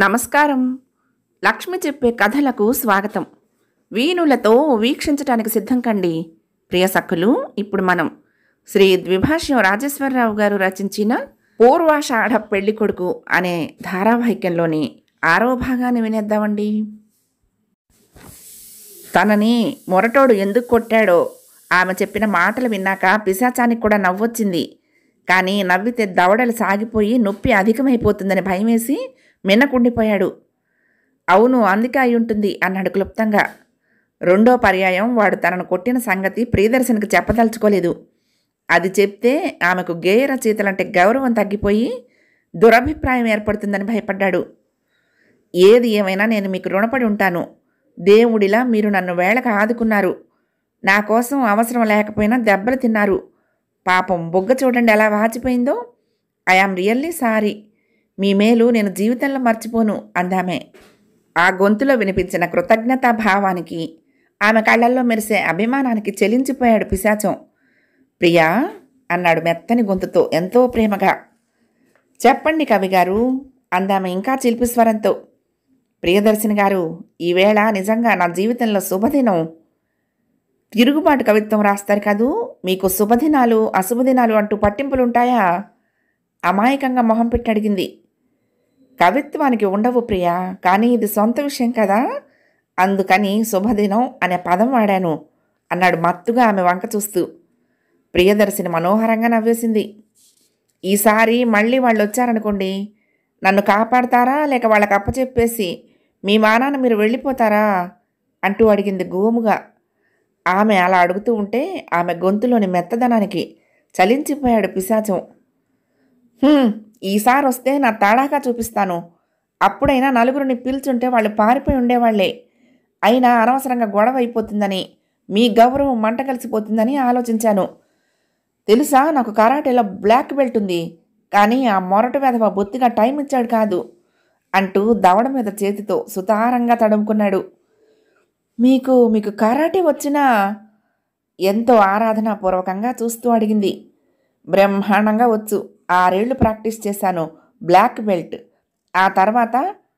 నమస్కారం లక్ష్మి చెప్పే కథలకు స్వాగతం వీణులతో వీక్షించటానికి సిద్ధం కండి ప్రియ సఖులు ఇప్పుడు మనం శ్రీ ద్విభాష్యం రాజేశ్వరరావు గారు రచించిన పూర్వాషాఢ పెళ్లి కొడుకు అనే ధారావాహికంలోని ఆరో భాగాన్ని వినేద్దామండి తనని మొరటోడు ఎందుకు కొట్టాడో ఆమె చెప్పిన మాటలు విన్నాక పిశాచానికి కూడా నవ్వొచ్చింది కానీ నవ్వితే దవడలు సాగిపోయి నొప్పి అధికమైపోతుందని భయమేసి మిన్నకుండిపోయాడు అవును అందుకే అయి ఉంటుంది అన్నాడు క్లుప్తంగా రెండో పర్యాయం వాడు తనను కొట్టిన సంగతి ప్రియదర్శనికి చెప్పదలుచుకోలేదు అది చెప్తే ఆమెకు గేయ రచయితలంటే గౌరవం తగ్గిపోయి దురభిప్రాయం ఏర్పడుతుందని భయపడ్డాడు ఏది ఏమైనా నేను మీకు రుణపడి ఉంటాను దేవుడిలా మీరు నన్ను వేళకు ఆదుకున్నారు నా కోసం అవసరం లేకపోయినా దెబ్బలు తిన్నారు పాపం బొగ్గ చూడండి ఎలా వాచిపోయిందో ఐఆమ్ రియల్లీ సారీ మీ మేలు నేను జీవితంలో మర్చిపోను అందామే ఆ గొంతులో వినిపించిన కృతజ్ఞతా భావానికి ఆమె కళ్ళల్లో మెరిసే అభిమానానికి చెలించిపోయాడు పిశాచం ప్రియా అన్నాడు మెత్తని గొంతుతో ఎంతో ప్రేమగా చెప్పండి కవిగారు అందామె ఇంకా చిలిపి స్వరంతో ప్రియదర్శిని గారు ఈవేళ నిజంగా నా జీవితంలో శుభదినం తిరుగుబాటు కవిత్వం రాస్తారు కదూ మీకు శుభదినాలు అశుభదినాలు అంటూ పట్టింపులుంటాయా అమాయకంగా మొహం పెట్టి అడిగింది కవిత్వానికి ఉండవు ప్రియా కానీ ఇది సొంత విషయం కదా అందుకని శుభదినం అనే పదం వాడాను అన్నాడు మత్తుగా ఆమె వంక చూస్తూ ప్రియదర్శిని మనోహరంగా నవ్వేసింది ఈసారి మళ్ళీ వాళ్ళు వచ్చారనుకోండి నన్ను కాపాడతారా లేక వాళ్ళకి అప్పచెప్పేసి మీ మానాన మీరు వెళ్ళిపోతారా అంటూ అడిగింది గోముగా ఆమె అలా అడుగుతూ ఉంటే ఆమె గొంతులోని మెత్తదనానికి చలించిపోయాడు పిశాచం "హ్మ్, ఈసారి వస్తే నా తాడాకా చూపిస్తాను అప్పుడైనా నలుగురిని పిలుచుంటే వాళ్ళు పారిపోయి ఉండేవాళ్లే అయినా అనవసరంగా గొడవ అయిపోతుందని మీ గౌరవం మంట కలిసిపోతుందని ఆలోచించాను తెలుసా నాకు కరాటేలో బ్లాక్ బెల్ట్ ఉంది కానీ ఆ మొరటు వెధవ బొత్తిగా టైం ఇచ్చాడు కాదు అంటూ దవడ మీద చేతితో సుతారంగా తడుముకున్నాడు మీకు మీకు కరాటే వచ్చినా ఎంతో ఆరాధనాపూర్వకంగా చూస్తూ అడిగింది బ్రహ్మాండంగా వచ్చు ఆరేళ్లు ప్రాక్టీస్ చేశాను బ్లాక్ బెల్ట్ ఆ తర్వాత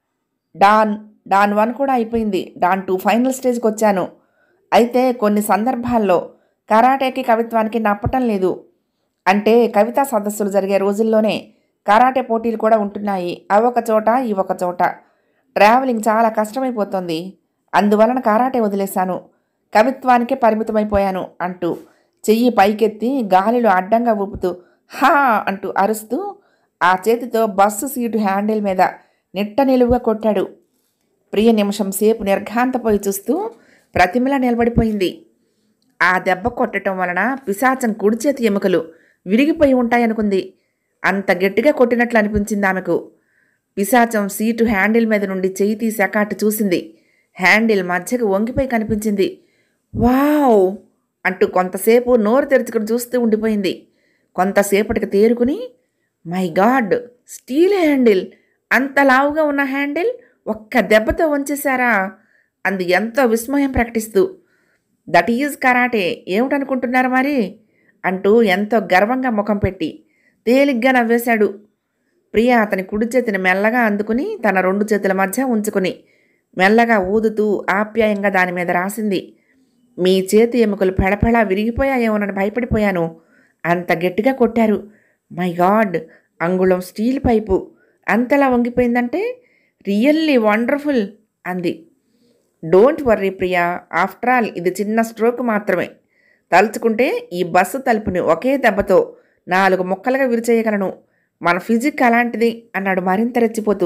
డాన్ డాన్ వన్ కూడా అయిపోయింది డాన్ టూ ఫైనల్ స్టేజ్కి వచ్చాను అయితే కొన్ని సందర్భాల్లో కరాటేకి కవిత్వానికి నప్పటం లేదు అంటే కవితా సదస్సులు జరిగే రోజుల్లోనే కరాటే పోటీలు కూడా ఉంటున్నాయి అవి ఒక చోట ఇవి ఒక చోట ట్రావెలింగ్ చాలా కష్టమైపోతుంది అందువలన కరాటే వదిలేశాను కవిత్వానికే పరిమితమైపోయాను అంటూ చెయ్యి పైకెత్తి గాలిలో అడ్డంగా ఊపుతూ హా అంటూ అరుస్తూ ఆ చేతితో బస్సు సీటు హ్యాండిల్ మీద నిట్ట నిలువుగా కొట్టాడు ప్రియ నిమిషం సేపు నిర్ఘాంతపోయి చూస్తూ ప్రతిమలా నిలబడిపోయింది ఆ దెబ్బ కొట్టడం వలన పిశాచం కుడి చేతి ఎముకలు విరిగిపోయి ఉంటాయనుకుంది అంత గట్టిగా కొట్టినట్లు అనిపించింది ఆమెకు పిశాచం సీటు హ్యాండిల్ మీద నుండి చెయ్యి తీసి అకాటు చూసింది హ్యాండిల్ మధ్యకు వంగిపోయి కనిపించింది వావ్ అంటూ కొంతసేపు నోరు తెరుచుకుని చూస్తూ ఉండిపోయింది కొంతసేపటికి తేరుకుని మై గాడ్ స్టీల్ హ్యాండిల్ అంత లావుగా ఉన్న హ్యాండిల్ ఒక్క దెబ్బతో వంచేశారా అంది ఎంతో విస్మయం ప్రకటిస్తూ దట్ ఈజ్ కరాటే ఏమిటనుకుంటున్నారు మరి అంటూ ఎంతో గర్వంగా ముఖం పెట్టి తేలిగ్గా నవ్వేశాడు ప్రియ అతని కుడి చేతిని మెల్లగా అందుకుని తన రెండు చేతుల మధ్య ఉంచుకుని మెల్లగా ఊదుతూ ఆప్యాయంగా దాని మీద రాసింది మీ చేతి ఎముకలు పెడపెడా విరిగిపోయాయేమోనని భయపడిపోయాను అంత గట్టిగా కొట్టారు మై గాడ్ అంగుళం స్టీల్ పైపు అంతలా వంగిపోయిందంటే రియల్లీ వండర్ఫుల్ అంది don't worry Priya after all ఇది చిన్న స్ట్రోక్ మాత్రమే తలుచుకుంటే ఈ బస్సు తలుపుని ఒకే దెబ్బతో నాలుగు ముక్కలుగా విరిచేయగలను మన ఫిజిక్ అలాంటిది అన్నాడు మరింత రెచ్చిపోతూ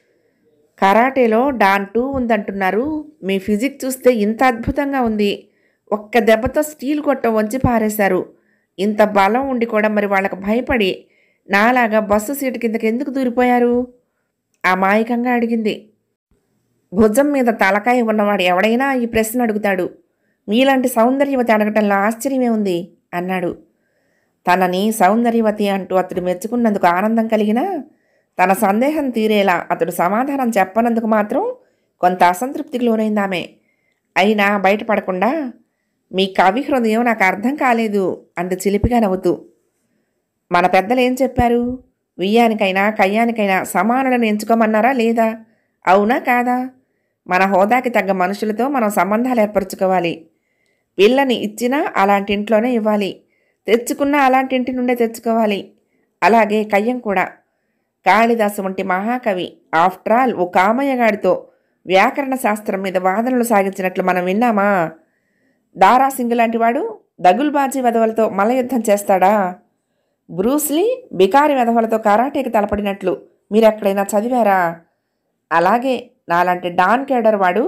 కరాటేలో డాన్ టూ ఉందంటున్నారు మీ ఫిజిక్ చూస్తే ఇంత అద్భుతంగా ఉంది ఒక్క దెబ్బతో స్టీల్ కొట్ట వంచి పారేశారు ఇంత బలం ఉండి కూడా మరి వాళ్ళకు భయపడి నాలాగా బస్సు సీటు కిందకి ఎందుకు దూరిపోయారు అమాయకంగా అడిగింది భుజం మీద తలకాయ ఉన్నవాడు ఎవడైనా ఈ ప్రశ్న అడుగుతాడు మీలాంటి సౌందర్యవతి అడగటంలో ఆశ్చర్యమే ఉంది అన్నాడు తనని సౌందర్యవతి అంటూ అతడు మెచ్చుకున్నందుకు ఆనందం కలిగినా తన సందేహం తీరేలా అతడు సమాధానం చెప్పనందుకు మాత్రం కొంత అసంతృప్తికి లోనైందామె అయినా బయటపడకుండా మీ కవి హృదయం నాకు అర్థం కాలేదు అంది చిలిపిగా నవ్వుతూ మన పెద్దలు ఏం చెప్పారు వియ్యానికైనా కయ్యానికైనా సమానులను ఎంచుకోమన్నారా లేదా అవునా కాదా మన హోదాకి తగ్గ మనుషులతో మనం సంబంధాలు ఏర్పరచుకోవాలి పిల్లని ఇచ్చినా అలాంటి ఇంట్లోనే ఇవ్వాలి తెచ్చుకున్నా అలాంటి ఇంటి నుండే తెచ్చుకోవాలి అలాగే కయ్యం కూడా కాళిదాసు వంటి మహాకవి ఆఫ్టర్ ఆల్ ఓ కామయ్యగాడితో వ్యాకరణ శాస్త్రం మీద వాదనలు సాగించినట్లు మనం విన్నామా దారాసింగ్ లాంటి వాడు దగుల్బాజీ వెధవలతో మల్లయుద్ధం చేస్తాడా బ్రూస్లీ బికారి వెధవలతో కరాటేకి తలపడినట్లు మీరు ఎక్కడైనా చదివారా అలాగే నాలాంటి డాన్ కేడర్ వాడు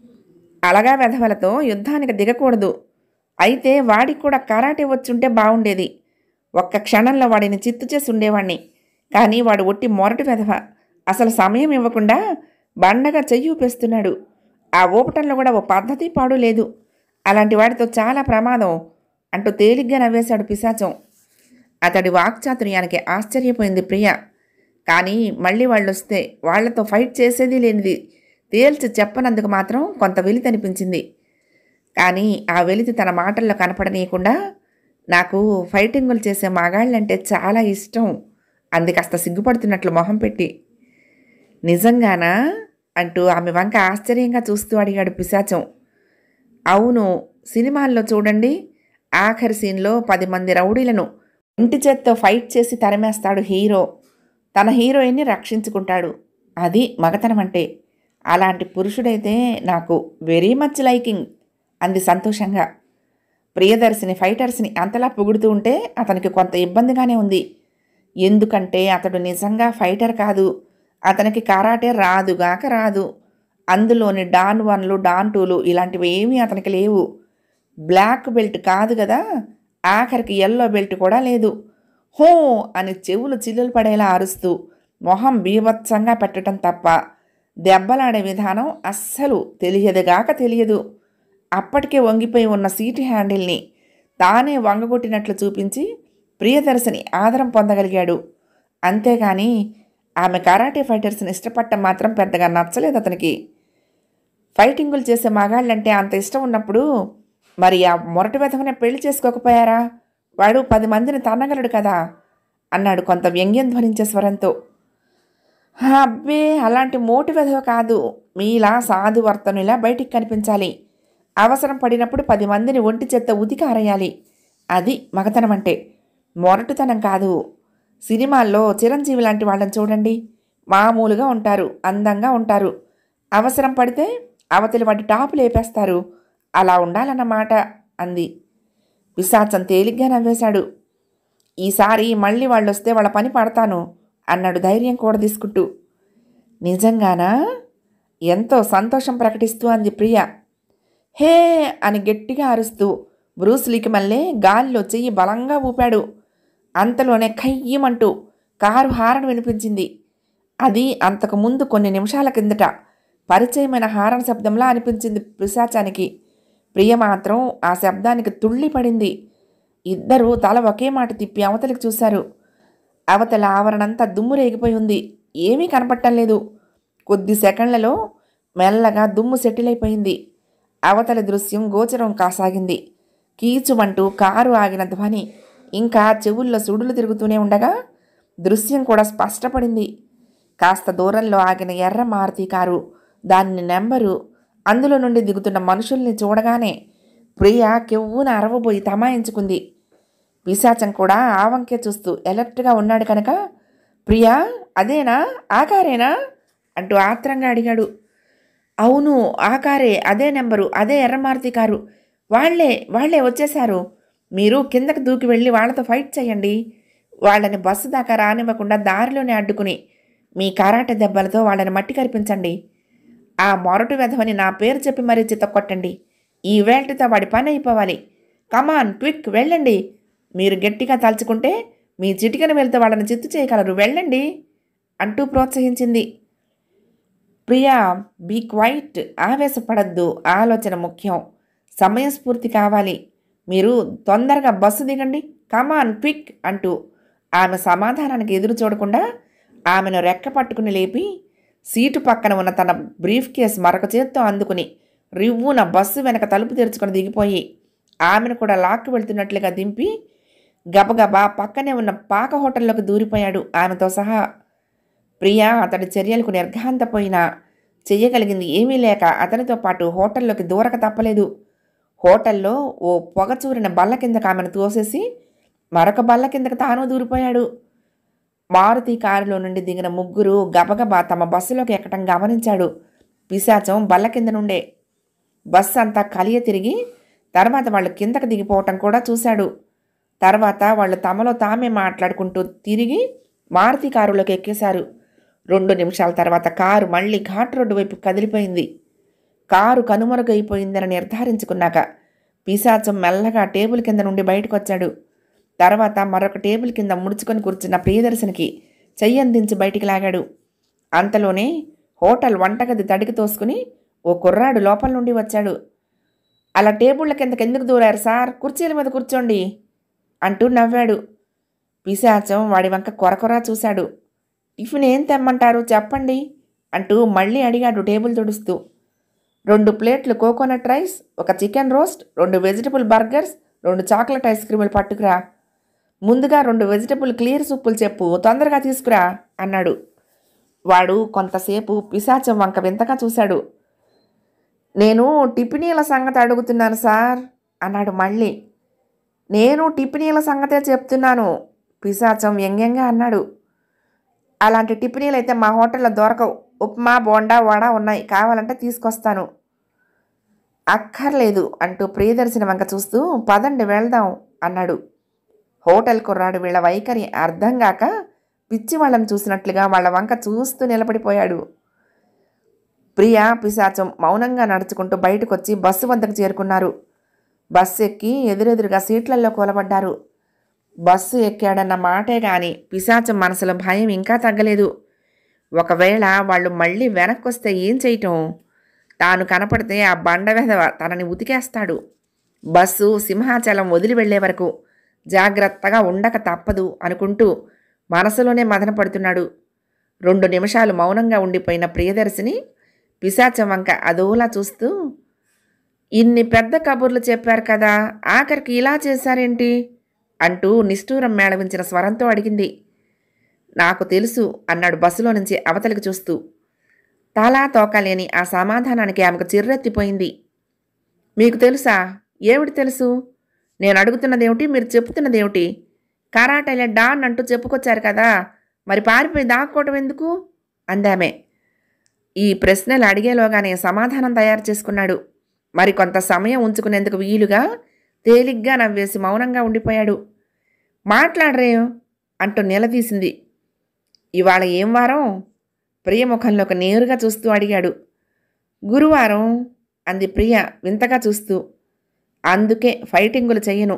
అలగా వెధవలతో యుద్ధానికి దిగకూడదు అయితే వాడికి కూడా కరాటే వచ్చుంటే బాగుండేది ఒక్క క్షణంలో వాడిని చిత్తు చేసి ఉండేవాణ్ణి కానీ వాడు ఒట్టి మొరటి వెధవ అసలు సమయం ఇవ్వకుండా బండగా చెయ్యి ఊపేస్తున్నాడు ఆ ఊపటంలో కూడా ఓ పద్ధతి పాడు లేదు అలాంటి వాడితో చాలా ప్రమాదం అంటూ తేలిగ్గా నవ్వేశాడు పిశాచం అతడి వాక్చాతుర్యానికి ఆశ్చర్యపోయింది ప్రియ కానీ మళ్ళీ వాళ్ళు వస్తే వాళ్లతో ఫైట్ చేసేది లేనిది తేల్చి చెప్పనందుకు మాత్రం కొంత వెలితి అనిపించింది కానీ ఆ వెలితి తన మాటల్లో కనపడనీయకుండా నాకు ఫైటింగులు చేసే మగాళ్ళంటే చాలా ఇష్టం అంది కాస్త సిగ్గుపడుతున్నట్లు మొహం పెట్టి నిజంగానా అంటూ ఆమె వంక ఆశ్చర్యంగా చూస్తూ అడిగాడు పిశాచం అవును సినిమాల్లో చూడండి ఆఖరి సీన్లో పది మంది రౌడీలను ఇంటి చేత్తో ఫైట్ చేసి తరిమేస్తాడు హీరో తన హీరోయిన్ని రక్షించుకుంటాడు అది మగతనం అంటే అలాంటి పురుషుడైతే నాకు వెరీ మచ్ లైకింగ్ అంది సంతోషంగా ప్రియదర్శిని ఫైటర్స్ని అంతలా పొగుడుతూ ఉంటే అతనికి కొంత ఇబ్బందిగానే ఉంది ఎందుకంటే అతడు నిజంగా ఫైటర్ కాదు అతనికి కరాటే రాదుగాక రాదు అందులోని డాన్ వన్లు డాన్ టూలు ఇలాంటివి ఏమీ అతనికి లేవు బ్లాక్ బెల్ట్ కాదు కదా ఆఖరికి ఎల్లో బెల్ట్ కూడా లేదు హో అని చెవులు చిల్లులు పడేలా అరుస్తూ మొహం బీభత్సంగా పెట్టడం తప్ప దెబ్బలాడే విధానం అస్సలు తెలియదుగాక తెలియదు అప్పటికే వంగిపోయి ఉన్న సీటు హ్యాండిల్ని తానే వంగగొట్టినట్లు చూపించి ప్రియదర్శిని ఆదరం పొందగలిగాడు అంతేగాని ఆమె కరాటే ఫైటర్స్ని ఇష్టపడటం మాత్రం పెద్దగా నచ్చలేదు అతనికి ఫైటింగులు చేసే మగాళ్ళంటే అంత ఇష్టం ఉన్నప్పుడు మరి ఆ మొరటి వెధవనే పెళ్లి చేసుకోకపోయారా వాడు పది మందిని తన్నగలడు కదా అన్నాడు కొంత వ్యంగ్యం ధ్వనించే స్వరంతో అబ్బే అలాంటి మోటి వెధవ కాదు మీలా సాధు వర్తనులా బయటికి కనిపించాలి అవసరం పడినప్పుడు పది మందిని ఒంటి చెత్త ఉతికి ఆరేయాలి అది మగతనం అంటే మొరటుతనం కాదు సినిమాల్లో చిరంజీవి లాంటి వాళ్ళని చూడండి మామూలుగా ఉంటారు అందంగా ఉంటారు అవసరం పడితే అవతలి వాటి టాపు లేపేస్తారు అలా ఉండాలన్నమాట అంది పిశాచం తేలిగ్గా నవ్వేశాడు ఈసారి మళ్ళీ వాళ్ళు వస్తే వాళ్ళ పని పడతాను అన్నాడు ధైర్యం కూడా తీసుకుంటూ నిజంగానా ఎంతో సంతోషం ప్రకటిస్తూ అంది ప్రియ హే అని గట్టిగా అరుస్తూ బ్రూస్లీకి మళ్ళీ గాలిలో చెయ్యి బలంగా ఊపాడు అంతలోనే ఖయ్యమంటూ కారు హారన్ వినిపించింది అది అంతకు ముందు కొన్ని నిమిషాల కిందట పరిచయమైన హారన్ శబ్దంలా అనిపించింది పిశాచానికి ప్రియ మాత్రం ఆ శబ్దానికి తుళ్ళి పడింది ఇద్దరూ తల ఒకే మాట తిప్పి అవతలికి చూశారు అవతల ఆవరణంతా దుమ్ము రేగిపోయి ఉంది ఏమీ కనపడటం లేదు కొద్ది సెకండ్లలో మెల్లగా దుమ్ము సెటిల్ అయిపోయింది అవతల దృశ్యం గోచరం కాసాగింది కీచుమంటూ కారు ఆగిన ధ్వని ఇంకా చెవుల్లో సుడులు తిరుగుతూనే ఉండగా దృశ్యం కూడా స్పష్టపడింది కాస్త దూరంలో ఆగిన ఎర్ర మారుతి కారు దాని నెంబరు అందులో నుండి దిగుతున్న మనుషుల్ని చూడగానే ప్రియ కెవ్వున అరవబోయి తమాయించుకుంది పిశాచం కూడా ఆ వంకే చూస్తూ ఎలర్ట్గా ఉన్నాడు కనుక ప్రియా అదేనా ఆ కారేనా అంటూ ఆత్రంగా అడిగాడు అవును ఆ కారే అదే నెంబరు అదే ఎర్రమారుతి కారు వాళ్లే వాళ్లే వచ్చేశారు మీరు కిందకి దూకి వెళ్ళి వాళ్ళతో ఫైట్ చేయండి వాళ్ళని బస్సు దాకా రానివ్వకుండా దారిలోనే అడ్డుకుని మీ కరాటే దెబ్బలతో వాళ్ళని మట్టి కరిపించండి ఆ మొరటు వెధవని నా పేరు చెప్పి మరీ చిత్తకొట్టండి ఈ వేల్టితో వాడి పని అయిపోవాలి కమాన్ క్విక్ వెళ్ళండి మీరు గట్టిగా తలుచుకుంటే మీ చిటికన వెళ్తే వాళ్ళని చిత్తు చేయగలరు వెళ్ళండి అంటూ ప్రోత్సహించింది ప్రియా బీ క్వైట్ ఆవేశపడద్దు ఆలోచన ముఖ్యం సమయస్ఫూర్తి కావాలి మీరు తొందరగా బస్సు దిగండి కమాన్ క్విక్ అంటూ ఆమె సమాధానానికి ఎదురు చూడకుండా ఆమెను రెక్క పట్టుకుని లేపి సీటు పక్కన ఉన్న తన బ్రీఫ్ కేస్ మరొక చేత్తో అందుకుని రివ్వున బస్సు వెనక తలుపు తెరుచుకొని దిగిపోయి ఆమెను కూడా లాక్కు వెళ్తున్నట్లుగా దింపి గబగబా పక్కనే ఉన్న పాక హోటల్లోకి దూరిపోయాడు ఆమెతో సహా ప్రియా అతడి చర్యలకు నిర్ఘాంతపోయినా చెయ్యగలిగింది ఏమీ లేక అతనితో పాటు హోటల్లోకి దూరక తప్పలేదు హోటల్లో ఓ పొగచూరిన బల్ల కిందకు ఆమెను తోసేసి మరొక బల్ల కిందకు తాను దూరిపోయాడు మారుతి కారులో నుండి దిగిన ముగ్గురు గబగబా తమ బస్సులోకి ఎక్కటం గమనించాడు పిశాచం బల్ల కింద నుండే బస్సు అంతా కలియ తిరిగి తర్వాత వాళ్ళు కిందకు దిగిపోవటం కూడా చూశాడు తర్వాత వాళ్ళు తమలో తామే మాట్లాడుకుంటూ తిరిగి మారుతి కారులోకి ఎక్కేశారు రెండు నిమిషాల తర్వాత కారు మళ్ళీ ఘాట్ రోడ్డు వైపు కదిలిపోయింది కారు కనుమరుగైపోయిందని నిర్ధారించుకున్నాక పిశాచం మెల్లగా టేబుల్ కింద నుండి బయటకు వచ్చాడు తర్వాత మరొక టేబుల్ కింద ముడుచుకొని కూర్చున్న ప్రియదర్శనికి చెయ్యందించి బయటికి లాగాడు అంతలోనే హోటల్ వంటగది తడికి తోసుకుని ఓ కుర్రాడు లోపల నుండి వచ్చాడు అలా టేబుళ్ళ కిందకి ఎందుకు దూరారు సార్ కుర్చీల మీద కూర్చోండి అంటూ నవ్వాడు పిశాచం వాడి వంక కొరకొరా చూశాడు టిఫిన్ ఏం తెమ్మంటారు చెప్పండి అంటూ మళ్ళీ అడిగాడు టేబుల్ తుడుస్తూ రెండు ప్లేట్లు కోకోనట్ రైస్ ఒక చికెన్ రోస్ట్ రెండు వెజిటబుల్ బర్గర్స్ రెండు చాక్లెట్ ఐస్ క్రీములు పట్టుకురా ముందుగా రెండు వెజిటబుల్ క్లియర్ సూపులు చెప్పు తొందరగా తీసుకురా అన్నాడు వాడు కొంతసేపు పిశాచం వంక వింతగా చూశాడు నేను టిఫినీల సంగతి అడుగుతున్నాను సార్ అన్నాడు మళ్ళీ నేను టిఫినీల సంగతే చెప్తున్నాను పిశాచం వ్యంగ్యంగా అన్నాడు అలాంటి టిఫినీలు అయితే మా హోటల్లో దొరకవు ఉప్మా బోండా వడ ఉన్నాయి కావాలంటే తీసుకొస్తాను అక్కర్లేదు అంటూ ప్రియదర్శిని వంక చూస్తూ పదండి వెళ్దాం అన్నాడు హోటల్ కుర్రాడు వీళ్ళ వైఖరి అర్థం కాక పిచ్చి వాళ్ళని చూసినట్లుగా వాళ్ళ వంక చూస్తూ నిలబడిపోయాడు ప్రియా పిశాచం మౌనంగా నడుచుకుంటూ బయటకొచ్చి బస్సు వద్దకు చేరుకున్నారు బస్సు ఎక్కి ఎదురెదురుగా సీట్లలో కూలబడ్డారు బస్సు ఎక్కాడన్న మాటే గాని పిశాచం మనసులో భయం ఇంకా తగ్గలేదు ఒకవేళ వాళ్ళు మళ్ళీ వెనక్కొస్తే ఏం చేయటం తాను కనపడితే ఆ బండ వెధవ తనని ఉతికేస్తాడు బస్సు సింహాచలం వదిలి వెళ్లే వరకు జాగ్రత్తగా ఉండక తప్పదు అనుకుంటూ మనసులోనే మదన పడుతున్నాడు రెండు నిమిషాలు మౌనంగా ఉండిపోయిన ప్రియదర్శిని పిశాచం వంక అదోలా చూస్తూ ఇన్ని పెద్ద కబుర్లు చెప్పారు కదా ఆఖరికి ఇలా చేశారేంటి అంటూ నిష్ఠూరం మేళవించిన స్వరంతో అడిగింది నాకు తెలుసు అన్నాడు బస్సులో నుంచి అవతలికి చూస్తూ తాలా తోకలేని ఆ సమాధానానికి ఆమెకు చిర్రెత్తిపోయింది మీకు తెలుసా ఏమిటి తెలుసు నేను అడుగుతున్నదేమిటి మీరు చెప్తున్నదేమిటి కరాటేలే డాన్ అంటూ చెప్పుకొచ్చారు కదా మరి పారిపోయి దాక్కోవటం ఎందుకు అందామే ఈ ప్రశ్నలు అడిగేలోగానే సమాధానం తయారు చేసుకున్నాడు మరి కొంత సమయం ఉంచుకునేందుకు వీలుగా తేలిగ్గా నవ్వేసి మౌనంగా ఉండిపోయాడు మాట్లాడరే అంటూ నిలదీసింది ఇవాళ ఏం వారం ప్రియ ముఖంలోకి నేరుగా చూస్తూ అడిగాడు గురువారం అంది ప్రియ వింతగా చూస్తూ అందుకే ఫైటింగులు చెయ్యను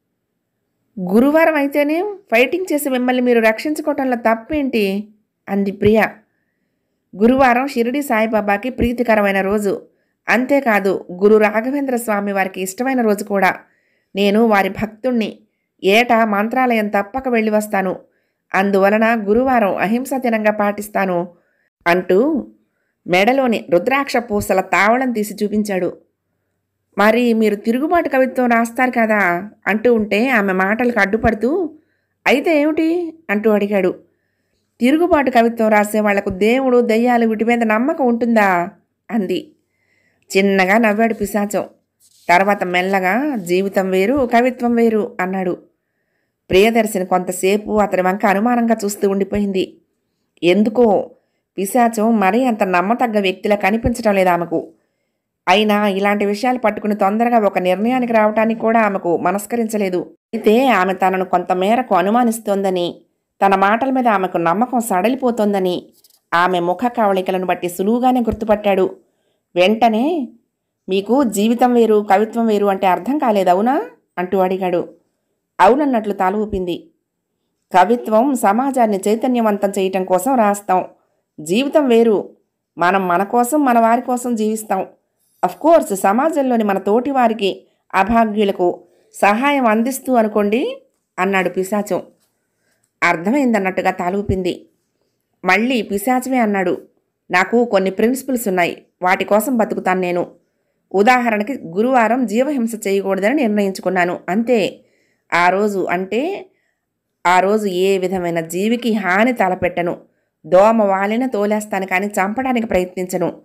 గురువారం అయితేనే ఫైటింగ్ చేసి మిమ్మల్ని మీరు రక్షించుకోవటంలో తప్పేంటి అంది ప్రియ గురువారం షిరిడి సాయిబాబాకి ప్రీతికరమైన రోజు అంతేకాదు గురు రాఘవేంద్ర స్వామి వారికి ఇష్టమైన రోజు కూడా నేను వారి భక్తుణ్ణి ఏటా మంత్రాలయం తప్పక వెళ్ళి వస్తాను అందువలన గురువారం అహింస దినంగా పాటిస్తాను అంటూ మెడలోని రుద్రాక్ష పూసల తావళం తీసి చూపించాడు మరి మీరు తిరుగుబాటు కవిత్వం రాస్తారు కదా అంటూ ఉంటే ఆమె మాటలకు అడ్డుపడుతూ అయితే ఏమిటి అంటూ అడిగాడు తిరుగుబాటు కవిత్వం రాసే వాళ్లకు దేవుడు దయ్యాలు వీటి మీద నమ్మకం ఉంటుందా అంది చిన్నగా నవ్వాడు పిశాచం తర్వాత మెల్లగా జీవితం వేరు కవిత్వం వేరు అన్నాడు ప్రియదర్శిని కొంతసేపు అతని వంక అనుమానంగా చూస్తూ ఉండిపోయింది ఎందుకో పిశాచం మరీ అంత నమ్మతగ్గ వ్యక్తిలా కనిపించడం లేదు ఆమెకు అయినా ఇలాంటి విషయాలు పట్టుకుని తొందరగా ఒక నిర్ణయానికి రావటానికి కూడా ఆమెకు మనస్కరించలేదు అయితే ఆమె తనను కొంతమేరకు అనుమానిస్తోందని తన మాటల మీద ఆమెకు నమ్మకం సడలిపోతోందని ఆమె ముఖ కవళికలను బట్టి సులువుగానే గుర్తుపట్టాడు వెంటనే మీకు జీవితం వేరు కవిత్వం వేరు అంటే అర్థం కాలేదు అవునా అంటూ అడిగాడు అవునన్నట్లు తాలు ఊపింది కవిత్వం సమాజాన్ని చైతన్యవంతం చేయటం కోసం రాస్తాం జీవితం వేరు మనం మన కోసం మన వారి కోసం జీవిస్తాం కోర్స్ సమాజంలోని మన తోటి వారికి అభాగ్యులకు సహాయం అందిస్తూ అనుకోండి అన్నాడు పిశాచం అర్థమైందన్నట్టుగా తాలూపింది మళ్ళీ పిశాచమే అన్నాడు నాకు కొన్ని ప్రిన్సిపల్స్ ఉన్నాయి వాటి కోసం బతుకుతాను నేను ఉదాహరణకి గురువారం జీవహింస చేయకూడదని నిర్ణయించుకున్నాను అంతే ఆ రోజు అంటే ఆ రోజు ఏ విధమైన జీవికి హాని తలపెట్టను దోమ వాలిన తోలేస్తాను కానీ చంపడానికి ప్రయత్నించను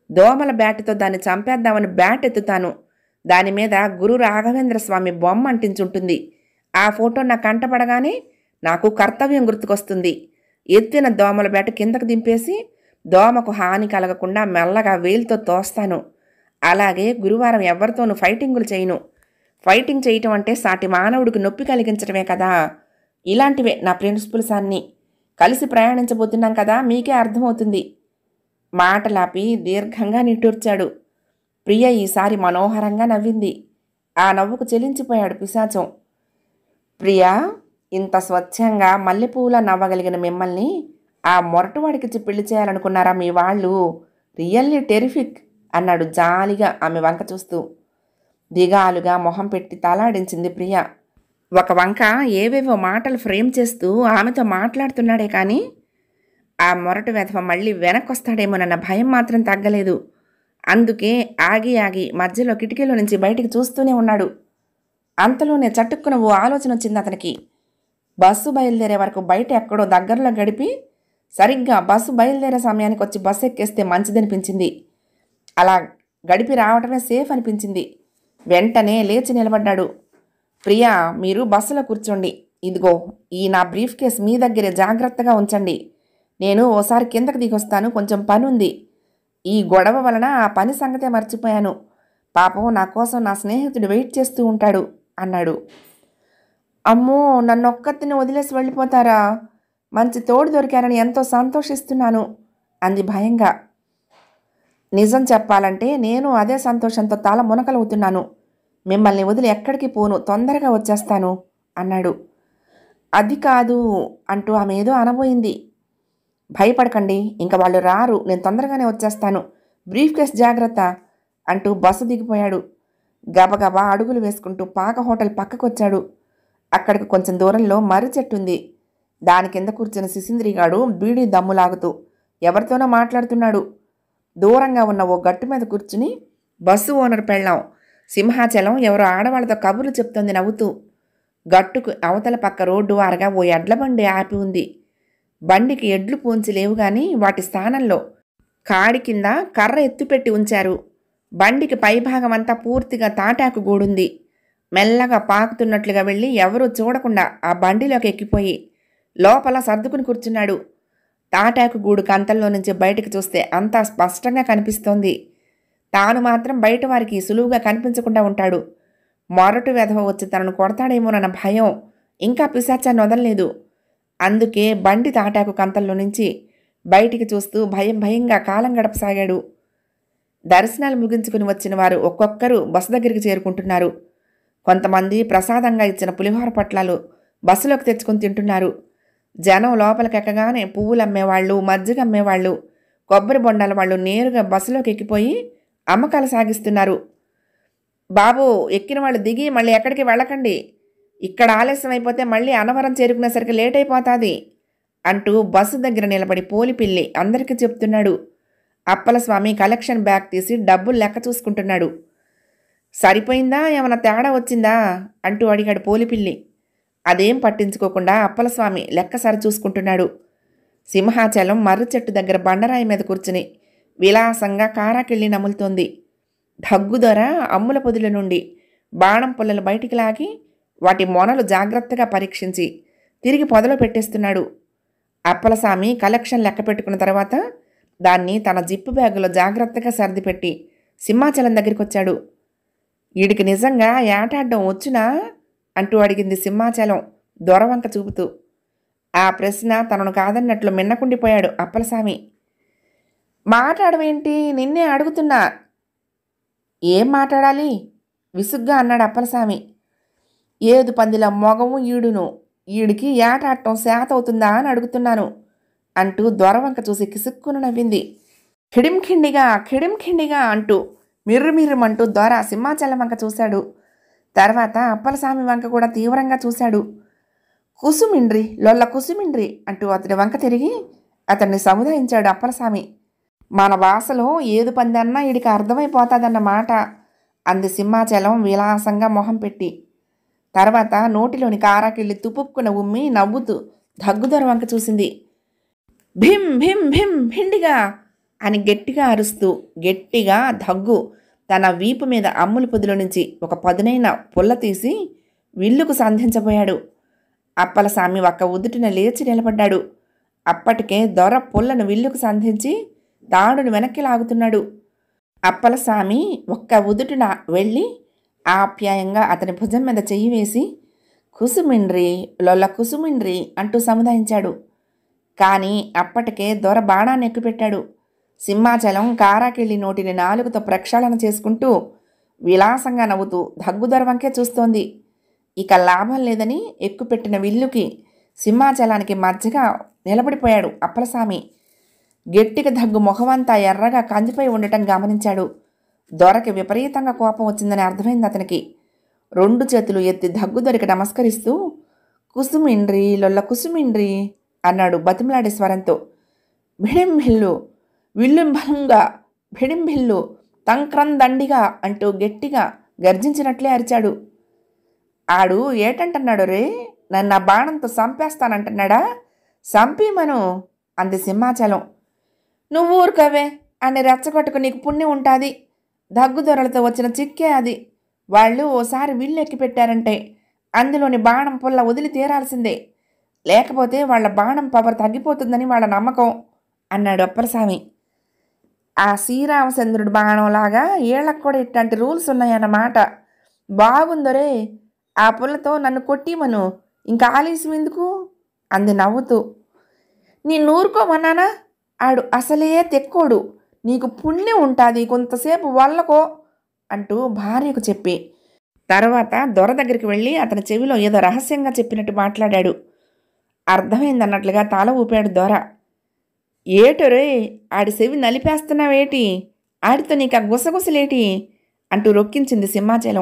దోమల బ్యాట్తో దాన్ని చంపేద్దామని బ్యాట్ ఎత్తుతాను దాని మీద గురు రాఘవేంద్ర స్వామి బొమ్మ అంటించుంటుంది ఆ ఫోటో నా కంటపడగానే నాకు కర్తవ్యం గుర్తుకొస్తుంది ఎత్తిన దోమల బ్యాట్ కిందకు దింపేసి దోమకు హాని కలగకుండా మెల్లగా వేలుతో తోస్తాను అలాగే గురువారం ఎవరితోనూ ఫైటింగులు చేయను ఫైటింగ్ చేయటం అంటే సాటి మానవుడికి నొప్పి కలిగించడమే కదా ఇలాంటివే నా ప్రిన్సిపల్స్ అన్నీ కలిసి ప్రయాణించబోతున్నాం కదా మీకే అర్థమవుతుంది మాటలాపి దీర్ఘంగా నిట్టూర్చాడు ప్రియ ఈసారి మనోహరంగా నవ్వింది ఆ నవ్వుకు చెలించిపోయాడు పిశాచం ప్రియా ఇంత స్వచ్ఛంగా మల్లెపూల నవ్వగలిగిన మిమ్మల్ని ఆ మొరటువాడికిచ్చి పెళ్లి చేయాలనుకున్నారా మీ వాళ్ళు రియల్లీ టెరిఫిక్ అన్నాడు జాలిగా ఆమె వంక చూస్తూ దిగాలుగా మొహం పెట్టి తలాడించింది ప్రియ ఒక వంక ఏవేవో మాటలు ఫ్రేమ్ చేస్తూ ఆమెతో మాట్లాడుతున్నాడే కానీ ఆ మొరటు వెధవ మళ్ళీ వెనక్కొస్తాడేమోనన్న భయం మాత్రం తగ్గలేదు అందుకే ఆగి ఆగి మధ్యలో కిటికీలో నుంచి బయటికి చూస్తూనే ఉన్నాడు అంతలోనే చటుక్కున ఓ ఆలోచన వచ్చింది అతనికి బస్సు బయలుదేరే వరకు బయట ఎక్కడో దగ్గరలో గడిపి సరిగ్గా బస్సు బయలుదేరే సమయానికి వచ్చి బస్సు ఎక్కేస్తే మంచిదనిపించింది అలా గడిపి రావటమే సేఫ్ అనిపించింది వెంటనే లేచి నిలబడ్డాడు ప్రియా మీరు బస్సులో కూర్చోండి ఇదిగో ఈ నా బ్రీఫ్ కేస్ మీ దగ్గరే జాగ్రత్తగా ఉంచండి నేను ఓసారి కిందకి దిగొస్తాను కొంచెం పని ఉంది ఈ గొడవ వలన ఆ పని సంగతే మర్చిపోయాను పాపం నా కోసం నా స్నేహితుడు వెయిట్ చేస్తూ ఉంటాడు అన్నాడు అమ్మో నన్ను ఒక్కతిని వదిలేసి వెళ్ళిపోతారా మంచి తోడు దొరికారని ఎంతో సంతోషిస్తున్నాను అంది భయంగా నిజం చెప్పాలంటే నేను అదే సంతోషంతో తల మునకలవుతున్నాను మిమ్మల్ని వదిలి ఎక్కడికి పోను తొందరగా వచ్చేస్తాను అన్నాడు అది కాదు అంటూ ఆమె ఏదో అనబోయింది భయపడకండి ఇంక వాళ్ళు రారు నేను తొందరగానే వచ్చేస్తాను బ్రీఫ్ కేస్ జాగ్రత్త అంటూ బస్సు దిగిపోయాడు గబగబా అడుగులు వేసుకుంటూ పాక హోటల్ పక్కకొచ్చాడు అక్కడికి కొంచెం దూరంలో మర్రి చెట్టు ఉంది దాని కింద కూర్చున్న శిశింద్రిగాడు బీడీ దమ్ము లాగుతూ ఎవరితోనో మాట్లాడుతున్నాడు దూరంగా ఉన్న ఓ గట్టు మీద కూర్చుని బస్సు ఓనర్ పెళ్ళాం సింహాచలం ఎవరో ఆడవాళ్ళతో కబుర్లు చెప్తోంది నవ్వుతూ గట్టుకు అవతల పక్క రోడ్డు వారగా ఓ ఎడ్ల బండి ఆపి ఉంది బండికి ఎడ్లు పూంచి లేవు గాని వాటి స్థానంలో కాడి కింద కర్ర ఎత్తుపెట్టి ఉంచారు బండికి పైభాగం అంతా పూర్తిగా తాటాకు గూడుంది మెల్లగా పాకుతున్నట్లుగా వెళ్ళి ఎవరూ చూడకుండా ఆ బండిలోకి ఎక్కిపోయి లోపల సర్దుకుని కూర్చున్నాడు తాటాకు గూడు కంతల్లో నుంచి బయటకు చూస్తే అంతా స్పష్టంగా కనిపిస్తోంది తాను మాత్రం బయట వారికి సులువుగా కనిపించకుండా ఉంటాడు మొరటు వెధవ వచ్చి తనను కొడతాడేమోనన్న భయం ఇంకా పిశాచాన్ని వదలలేదు అందుకే బండి తాటాకు కంతల్లో నుంచి బయటికి చూస్తూ భయం భయంగా కాలం గడపసాగాడు దర్శనాలు ముగించుకుని వచ్చిన వారు ఒక్కొక్కరు బస్సు దగ్గరికి చేరుకుంటున్నారు కొంతమంది ప్రసాదంగా ఇచ్చిన పులిహోర పొట్లాలు బస్సులోకి తెచ్చుకొని తింటున్నారు జనం లోపలికి ఎక్కగానే పువ్వులు అమ్మేవాళ్ళు మజ్జిగ అమ్మేవాళ్ళు కొబ్బరి బొండాల వాళ్ళు నేరుగా బస్సులోకి ఎక్కిపోయి అమ్మకాలు సాగిస్తున్నారు బాబు ఎక్కిన వాళ్ళు దిగి మళ్ళీ ఎక్కడికి వెళ్ళకండి ఇక్కడ ఆలస్యం అయిపోతే మళ్ళీ అనవరం చేరుకునేసరికి లేట్ అయిపోతుంది అంటూ బస్సు దగ్గర నిలబడి పోలిపిల్లి అందరికీ చెప్తున్నాడు అప్పలస్వామి కలెక్షన్ బ్యాగ్ తీసి డబ్బులు లెక్క చూసుకుంటున్నాడు సరిపోయిందా ఏమైనా తేడా వచ్చిందా అంటూ అడిగాడు పోలిపిల్లి అదేం పట్టించుకోకుండా అప్పలస్వామి లెక్క సరి చూసుకుంటున్నాడు సింహాచలం మర్రి చెట్టు దగ్గర బండరాయి మీద కూర్చుని విలాసంగా కారాకిళ్ళి నములుతోంది దగ్గుదొర అమ్ముల పొదుల నుండి బాణం పుల్లలు బయటికి లాగి వాటి మొనలు జాగ్రత్తగా పరీక్షించి తిరిగి పొదలో పెట్టేస్తున్నాడు అప్పలస్వామి కలెక్షన్ లెక్క పెట్టుకున్న తర్వాత దాన్ని తన జిప్పు బ్యాగులో జాగ్రత్తగా సర్దిపెట్టి సింహాచలం దగ్గరికి వచ్చాడు వీడికి నిజంగా ఏటాడడం వచ్చునా అంటూ అడిగింది సింహాచలం దొరవంక చూపుతూ ఆ ప్రశ్న తనను కాదన్నట్లు మిన్నకుండిపోయాడు అప్పలస్వామి మాట్లాడవేంటి నిన్నే అడుగుతున్నా ఏం మాట్లాడాలి విసుగ్గా అన్నాడు అప్పలస్వామి ఏదు పందిల మొగము ఈడును ఈడికి ఏటాడటం శాత అవుతుందా అని అడుగుతున్నాను అంటూ దొరవంక చూసి కిసుక్కును నవ్వింది ఖిడింఖిండిగా ఖిడింఖిండిగా అంటూ మిర్రుమిర్రుమంటూ దొర సింహాచలం వంక చూశాడు తర్వాత అప్పలస్వామి వంక కూడా తీవ్రంగా చూశాడు కుసుమిండ్రి లొల్ల కుసుమిండ్రి అంటూ అతడి వంక తిరిగి అతన్ని సముదాయించాడు అప్పలస్వామి మన భాషలో ఏదు పందన్నా ఈడికి అర్థమైపోతాదన్న మాట అంది సింహాచలం విలాసంగా మొహం పెట్టి తర్వాత నోటిలోని కారాకిళ్ళి తుపుక్కున ఉమ్మి నవ్వుతూ దగ్గుదొర వంక చూసింది భీం భీం భీం భిండిగా అని గట్టిగా అరుస్తూ గట్టిగా దగ్గు తన వీపు మీద అమ్ముల పొదిలో నుంచి ఒక పదునైన పుల్ల తీసి విల్లుకు సంధించబోయాడు అప్పలస్వామి ఒక్క ఉదుటిన లేచి నిలబడ్డాడు అప్పటికే దొర పుల్లను విల్లుకు సంధించి తాడును వెనక్కి లాగుతున్నాడు అప్పలస్వామి ఒక్క ఉదుటిన వెళ్ళి ఆప్యాయంగా అతని భుజం మీద చెయ్యి వేసి కుసుమిండ్రి లొల్ల కుసుమిండ్రి అంటూ సముదాయించాడు కానీ అప్పటికే దొర బాణాన్ని ఎక్కుపెట్టాడు సింహాచలం కారాకిళ్ళి నోటిని నాలుగుతో ప్రక్షాళన చేసుకుంటూ విలాసంగా నవ్వుతూ దగ్గుదొర వంకే చూస్తోంది ఇక లాభం లేదని ఎక్కుపెట్టిన విల్లుకి సింహాచలానికి మధ్యగా నిలబడిపోయాడు అప్పలస్వామి గట్టిగా దగ్గు ముఖమంతా ఎర్రగా కందిపోయి ఉండటం గమనించాడు దొరకి విపరీతంగా కోపం వచ్చిందని అర్థమైంది అతనికి రెండు చేతులు ఎత్తి దగ్గు దొరికి నమస్కరిస్తూ కుసుమిండ్రి లొల్ల కుసుమిండ్రి అన్నాడు బతిమలాడే స్వరంతో భిడింభిల్లు విల్లుంబలంగా భిడింభిల్లు తంక్రం దండిగా అంటూ గట్టిగా గర్జించినట్లే అరిచాడు ఆడు ఏటంటున్నాడు రే నన్ను ఆ బాణంతో చంపేస్తానంటున్నాడా చంపిమను అంది సింహాచలం నువ్వు ఊరుకవే అని రెచ్చగొట్టుకు నీకు పుణ్యం ఉంటుంది దగ్గు దొరలతో వచ్చిన చిక్కే అది వాళ్ళు ఓసారి విల్లు ఎక్కి పెట్టారంటే అందులోని బాణం పుల్ల వదిలి తీరాల్సిందే లేకపోతే వాళ్ళ బాణం పవర్ తగ్గిపోతుందని వాళ్ళ నమ్మకం అన్నాడు అప్పలస్వామి ఆ శ్రీరామచంద్రుడి బాణంలాగా ఏళ్ళకు కూడా ఇట్లాంటి రూల్స్ ఉన్నాయన్నమాట బాగుందరే ఆ పుల్లతో నన్ను కొట్టిమను ఇంకా ఆలస్యం ఎందుకు అంది నవ్వుతూ నీ నూరుకోమన్నానా ఆడు అసలే తెక్కోడు నీకు పుణ్యం ఉంటుంది కొంతసేపు వల్లకో అంటూ భార్యకు చెప్పి తర్వాత దొర దగ్గరికి వెళ్ళి అతని చెవిలో ఏదో రహస్యంగా చెప్పినట్టు మాట్లాడాడు అర్థమైందన్నట్లుగా తల ఊపాడు దొర ఏటోరే ఆడి చెవి నలిపేస్తున్నావేటి ఆడితో నీకు ఆ గుసగుసలేటి అంటూ రొక్కించింది సింహాచలం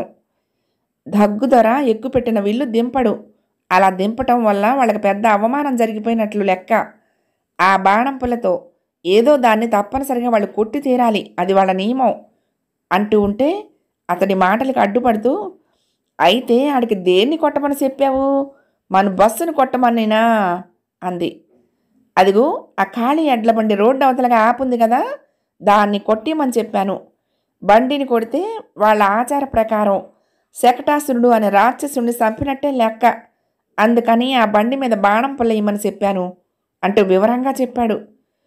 దగ్గు దొర ఎక్కుపెట్టిన విల్లు దింపడు అలా దింపటం వల్ల వాళ్ళకి పెద్ద అవమానం జరిగిపోయినట్లు లెక్క ఆ బాణం పుల్లతో ఏదో దాన్ని తప్పనిసరిగా వాళ్ళు కొట్టి తీరాలి అది వాళ్ళ నియమం అంటూ ఉంటే అతడి మాటలకు అడ్డుపడుతూ అయితే ఆడికి దేన్ని కొట్టమని చెప్పావు మన బస్సును కొట్టమనినా అంది అదిగో ఆ ఖాళీ ఎడ్ల బండి రోడ్డు అవతలగా ఆపుంది కదా దాన్ని కొట్టిమని చెప్పాను బండిని కొడితే వాళ్ళ ఆచార ప్రకారం శకటాసురుడు అనే రాక్షసుడిని చంపినట్టే లెక్క అందుకని ఆ బండి మీద బాణం పుల్లయ్యమని చెప్పాను అంటూ వివరంగా చెప్పాడు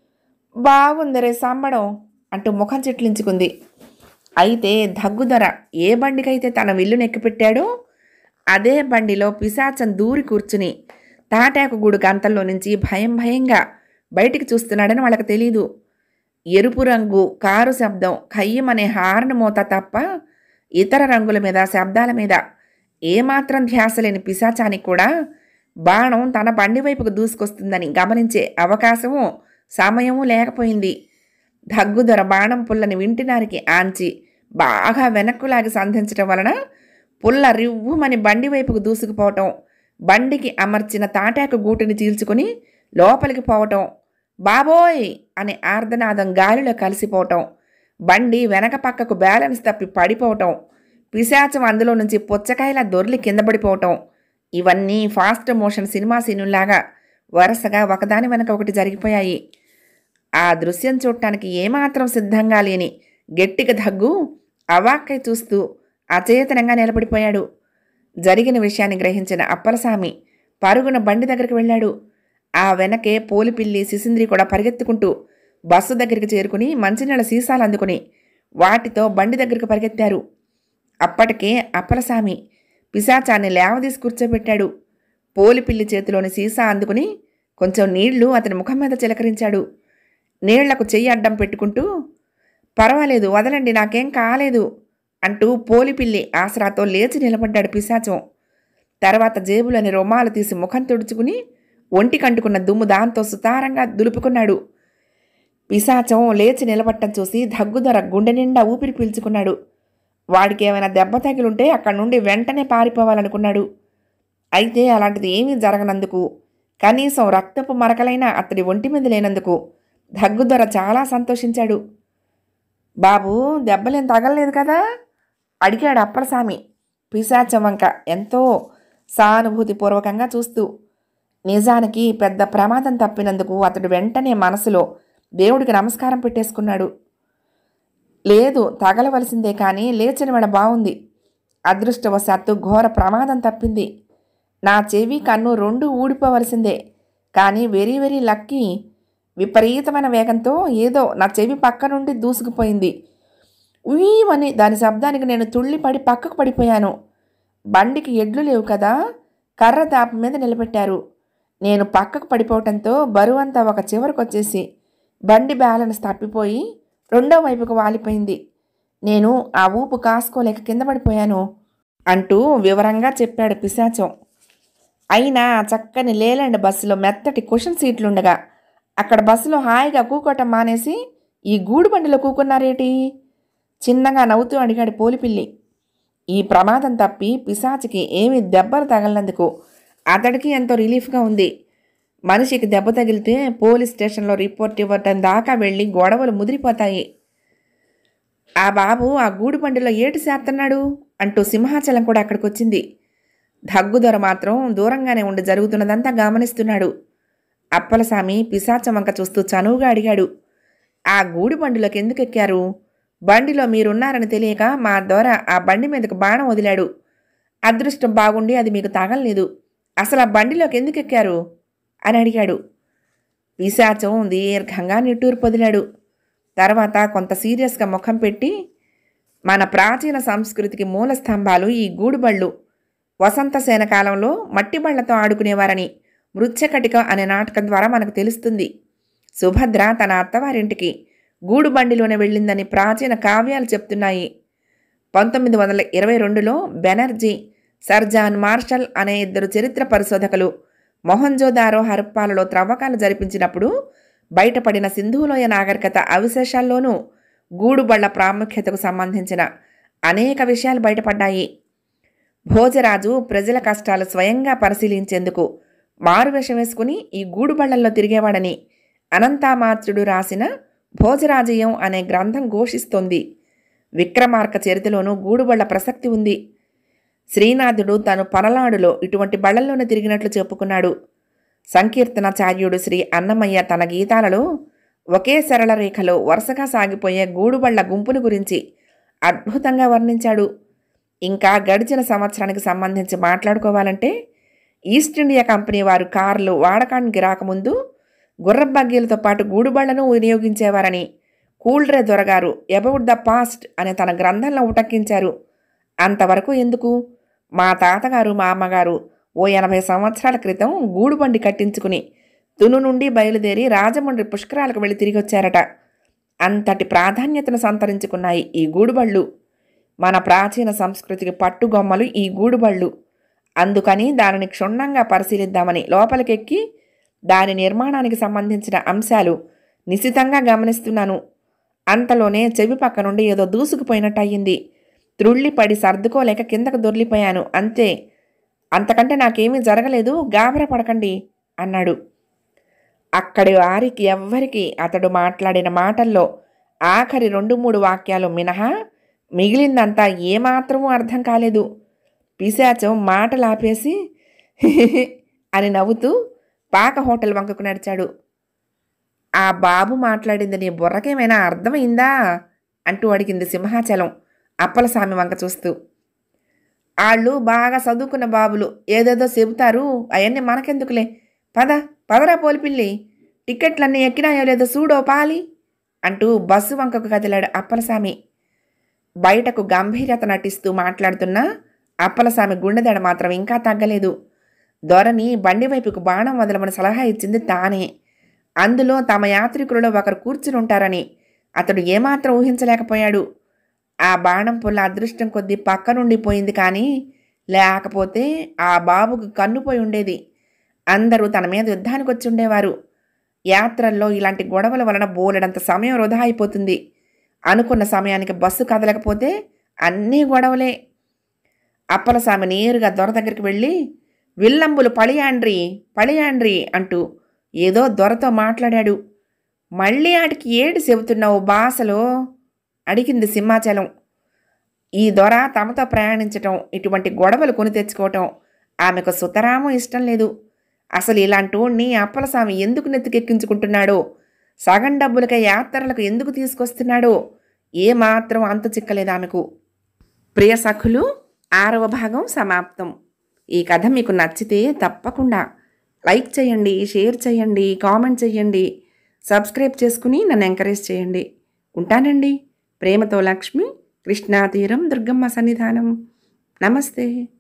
బాగుందిరే సంబడం అంటూ ముఖం చిట్లించుకుంది అయితే దగ్గుదర ఏ బండికైతే తన విల్లును ఎక్కిపెట్టాడో అదే బండిలో పిశాచం దూరి కూర్చుని తాటాకు గూడు గంతల్లో నుంచి భయం భయంగా బయటికి చూస్తున్నాడని వాళ్ళకి తెలీదు ఎరుపు రంగు కారు శబ్దం ఖయ్యమనే హార్న్ మోత తప్ప ఇతర రంగుల మీద శబ్దాల మీద ఏమాత్రం ధ్యాస లేని పిశాచానికి కూడా బాణం తన బండి వైపుకు దూసుకొస్తుందని గమనించే అవకాశము సమయము లేకపోయింది దగ్గుదొర బాణం పుల్లని వింటినారికి ఆంచి బాగా వెనక్కులాగి సంధించటం వలన పుల్ల రివ్వుమని బండి వైపుకు దూసుకుపోవటం బండికి అమర్చిన తాటాకు గూటిని చీల్చుకొని లోపలికి పోవటం బాబోయ్ అనే ఆర్ధనాదం గాలిలో కలిసిపోవటం బండి వెనక పక్కకు బ్యాలెన్స్ తప్పి పడిపోవటం పిశాచం అందులో నుంచి పుచ్చకాయల దొర్లి కింద పడిపోవటం ఇవన్నీ ఫాస్ట్ మోషన్ సినిమా సీనుల్లాగా వరుసగా ఒకదాని వెనక ఒకటి జరిగిపోయాయి ఆ దృశ్యం చూడటానికి ఏమాత్రం సిద్ధంగా లేని గట్టిగా దగ్గు అవాక్కై చూస్తూ అచేతనంగా నిలబడిపోయాడు జరిగిన విషయాన్ని గ్రహించిన అప్పలస్వామి పరుగున బండి దగ్గరికి వెళ్ళాడు ఆ వెనకే పోలిపిల్లి సిసింద్రి కూడా పరిగెత్తుకుంటూ బస్సు దగ్గరికి చేరుకుని మంచినీళ్ళ సీసాలు అందుకుని వాటితో బండి దగ్గరికి పరిగెత్తారు అప్పటికే అప్పలస్వామి పిశాచాన్ని లేవదీసి కూర్చోబెట్టాడు పోలిపిల్లి చేతిలోని సీసా అందుకుని కొంచెం నీళ్లు అతని ముఖం మీద చిలకరించాడు నీళ్లకు చెయ్యి అడ్డం పెట్టుకుంటూ పర్వాలేదు వదలండి నాకేం కాలేదు అంటూ పోలిపిల్లి ఆసరాతో లేచి నిలబడ్డాడు పిశాచం తర్వాత జేబులోని రుమాలు తీసి ముఖం తుడుచుకుని ఒంటి కంటుకున్న దుమ్ము దాంతో సుతారంగా దులుపుకున్నాడు పిశాచం లేచి నిలబట్టం చూసి దగ్గుదొర గుండె నిండా ఊపిరి పీల్చుకున్నాడు వాడికి ఏమైనా దెబ్బ తగిలుంటే అక్కడి నుండి వెంటనే పారిపోవాలనుకున్నాడు అయితే అలాంటిది ఏమీ జరగనందుకు కనీసం రక్తపు మరకలైనా అతడి ఒంటి మీద లేనందుకు దగ్గుదొర చాలా సంతోషించాడు బాబు దెబ్బలేం తగలలేదు కదా అడిగాడు అప్పలస్వామి పిశాచం వంక ఎంతో సానుభూతిపూర్వకంగా చూస్తూ నిజానికి పెద్ద ప్రమాదం తప్పినందుకు అతడు వెంటనే మనసులో దేవుడికి నమస్కారం పెట్టేసుకున్నాడు లేదు తగలవలసిందే కానీ లేచిన వేళ బాగుంది అదృష్టవశాత్తు ఘోర ప్రమాదం తప్పింది నా చెవి కన్ను రెండు ఊడిపోవలసిందే కానీ వెరీ వెరీ లక్కీ విపరీతమైన వేగంతో ఏదో నా చెవి పక్క నుండి దూసుకుపోయింది ఉయ్యమని దాని శబ్దానికి నేను తుళ్ళిపడి పక్కకు పడిపోయాను బండికి ఎడ్లు లేవు కదా కర్ర దాప మీద నిలబెట్టారు నేను పక్కకు పడిపోవటంతో బరువంతా ఒక చివరకు వచ్చేసి బండి బ్యాలెన్స్ తప్పిపోయి రెండో వైపుకు వాలిపోయింది నేను ఆ ఊపు కాసుకోలేక కింద పడిపోయాను అంటూ వివరంగా చెప్పాడు పిశాచం అయినా ఆ చక్కని లేలాండ్ బస్సులో మెత్తటి కుషన్ సీట్లుండగా అక్కడ బస్సులో హాయిగా కూకోవటం మానేసి ఈ గూడు బండిలో కూకున్నారేటి చిన్నగా నవ్వుతూ అడిగాడు పోలిపిల్లి ఈ ప్రమాదం తప్పి పిశాచికి ఏమి దెబ్బలు తగలనందుకు అతడికి ఎంతో రిలీఫ్గా ఉంది మనిషికి దెబ్బ తగిలితే పోలీస్ స్టేషన్లో రిపోర్ట్ ఇవ్వటం దాకా వెళ్ళి గొడవలు ముదిరిపోతాయి ఆ బాబు ఆ గూడు బండిలో ఏటి చేస్తున్నాడు అంటూ సింహాచలం కూడా అక్కడికి వచ్చింది దగ్గుదొర మాత్రం దూరంగానే ఉండి జరుగుతున్నదంతా గమనిస్తున్నాడు అప్పలస్వామి పిశాచం వంక చూస్తూ చనువుగా అడిగాడు ఆ గూడు బండిలోకి ఎందుకు ఎక్కారు బండిలో మీరున్నారని తెలియక మా దొర ఆ బండి మీదకు బాణం వదిలాడు అదృష్టం బాగుండి అది మీకు తగలలేదు అసలు ఆ బండిలోకి ఎందుకు ఎక్కారు అని అడిగాడు పిశాచం దీర్ఘంగా నిట్టూరు పొదిలాడు తర్వాత కొంత సీరియస్గా ముఖం పెట్టి మన ప్రాచీన సంస్కృతికి మూల స్తంభాలు ఈ గూడుబళ్ళు వసంతసేన కాలంలో మట్టి బళ్లతో ఆడుకునేవారని మృత్యకటిక అనే నాటకం ద్వారా మనకు తెలుస్తుంది సుభద్ర తన అత్తవారింటికి గూడు బండిలోనే వెళ్ళిందని ప్రాచీన కావ్యాలు చెప్తున్నాయి పంతొమ్మిది వందల ఇరవై రెండులో బెనర్జీ సర్ జాన్ మార్షల్ అనే ఇద్దరు చరిత్ర పరిశోధకులు మొహంజోదారో హరప్పాలలో త్రవ్వకాలు జరిపించినప్పుడు బయటపడిన సింధులోయ నాగరికత అవశేషాల్లోనూ గూడుబళ్ల ప్రాముఖ్యతకు సంబంధించిన అనేక విషయాలు బయటపడ్డాయి భోజరాజు ప్రజల కష్టాలు స్వయంగా పరిశీలించేందుకు మారువేషం వేసుకుని ఈ గూడుబళ్లల్లో తిరిగేవాడని అనంతామాత్రుడు రాసిన భోజరాజయం అనే గ్రంథం ఘోషిస్తోంది విక్రమార్క చరిత్రలోనూ గూడుబళ్ల ప్రసక్తి ఉంది శ్రీనాథుడు తను పనలాడులో ఇటువంటి బళ్లల్లోనే తిరిగినట్లు చెప్పుకున్నాడు సంకీర్తనాచార్యుడు శ్రీ అన్నమయ్య తన గీతాలలో ఒకే సరళ రేఖలో వరుసగా సాగిపోయే గూడుబళ్ల గుంపును గురించి అద్భుతంగా వర్ణించాడు ఇంకా గడిచిన సంవత్సరానికి సంబంధించి మాట్లాడుకోవాలంటే ఈస్ట్ ఇండియా కంపెనీ వారు కార్లు వాడకానికి రాకముందు గుర్రబగ్గీలతో పాటు గూడుబళ్లను వినియోగించేవారని కూల్డ్రే దొరగారు అబౌట్ ద పాస్ట్ అనే తన గ్రంథంలో ఉటక్కించారు అంతవరకు ఎందుకు మా తాతగారు మా అమ్మగారు ఓ ఎనభై సంవత్సరాల క్రితం గూడుబండి కట్టించుకుని తును నుండి బయలుదేరి రాజమండ్రి పుష్కరాలకు వెళ్ళి తిరిగి వచ్చారట అంతటి ప్రాధాన్యతను సంతరించుకున్నాయి ఈ గూడుబళ్ళు మన ప్రాచీన సంస్కృతికి పట్టుగొమ్మలు ఈ గూడుబళ్ళు అందుకని దానిని క్షుణ్ణంగా పరిశీలిద్దామని లోపలికెక్కి దాని నిర్మాణానికి సంబంధించిన అంశాలు నిశితంగా గమనిస్తున్నాను అంతలోనే చెవి పక్క నుండి ఏదో దూసుకుపోయినట్టు అయ్యింది త్రుళ్ళిపడి సర్దుకోలేక కిందకు దొర్లిపోయాను అంతే అంతకంటే నాకేమీ జరగలేదు గాబరా పడకండి అన్నాడు అక్కడి వారికి ఎవ్వరికి అతడు మాట్లాడిన మాటల్లో ఆఖరి రెండు మూడు వాక్యాలు మినహా మిగిలిందంతా ఏమాత్రమూ అర్థం కాలేదు పిశాచం మాటలు ఆపేసి "హిహిహి" అని నవ్వుతూ పాక హోటల్ వంకకు నడిచాడు ఆ బాబు మాట్లాడింది నీ బుర్రకేమైనా అర్థమైందా అంటూ అడిగింది సింహాచలం అప్పలస్వామి వంక చూస్తూ వాళ్ళు బాగా చదువుకున్న బాబులు ఏదేదో చెబుతారు అవన్నీ మనకెందుకులే పద పదరా పోలిపిల్లి టికెట్లన్నీ ఎక్కినాయో లేదో చూడో పాలి అంటూ బస్సు వంకకు కదిలాడు అప్పలస్వామి బయటకు గంభీరత నటిస్తూ మాట్లాడుతున్న అప్పలస్వామి గుండెదడ మాత్రం ఇంకా తగ్గలేదు దొరని బండి వైపుకు బాణం వదలమని సలహా ఇచ్చింది తానే అందులో తమ యాత్రికులలో ఒకరు కూర్చుని ఉంటారని అతడు ఏమాత్రం ఊహించలేకపోయాడు ఆ బాణం పుల్ల అదృష్టం కొద్దీ పక్క నుండి పోయింది కానీ లేకపోతే ఆ బాబుకు కన్నుపోయి ఉండేది అందరూ తన మీద యుద్ధానికి వచ్చి ఉండేవారు యాత్రల్లో ఇలాంటి గొడవల వలన బోలెడంత సమయం వృధా అయిపోతుంది అనుకున్న సమయానికి బస్సు కదలకపోతే అన్నీ గొడవలే అప్పలస్వామి నేరుగా దొర దగ్గరికి వెళ్ళి విల్లంబులు పళియాండ్రి పళియాండ్రి అంటూ ఏదో దొరతో మాట్లాడాడు మళ్ళీ ఆటికి ఏడు చెబుతున్నావు బాసలో అడిగింది సింహాచలం ఈ దొర తమతో ప్రయాణించటం ఇటువంటి గొడవలు కొని తెచ్చుకోవటం ఆమెకు సుతరాము ఇష్టం లేదు అసలు ఇలాంటి వాణ్ణి అప్పలస్వామి ఎందుకు నెత్తికెక్కించుకుంటున్నాడో సగం డబ్బులకే యాత్రలకు ఎందుకు తీసుకొస్తున్నాడో ఏమాత్రం అంతు చిక్కలేదు ఆమెకు ప్రియ సఖులు ఆరవ భాగం సమాప్తం ఈ కథ మీకు నచ్చితే తప్పకుండా లైక్ చేయండి షేర్ చేయండి కామెంట్ చేయండి సబ్స్క్రైబ్ చేసుకుని నన్ను ఎంకరేజ్ చేయండి ఉంటానండి ప్రేమతో లక్ష్మి కృష్ణా తీరం దుర్గమ్మ సన్నిధానం నమస్తే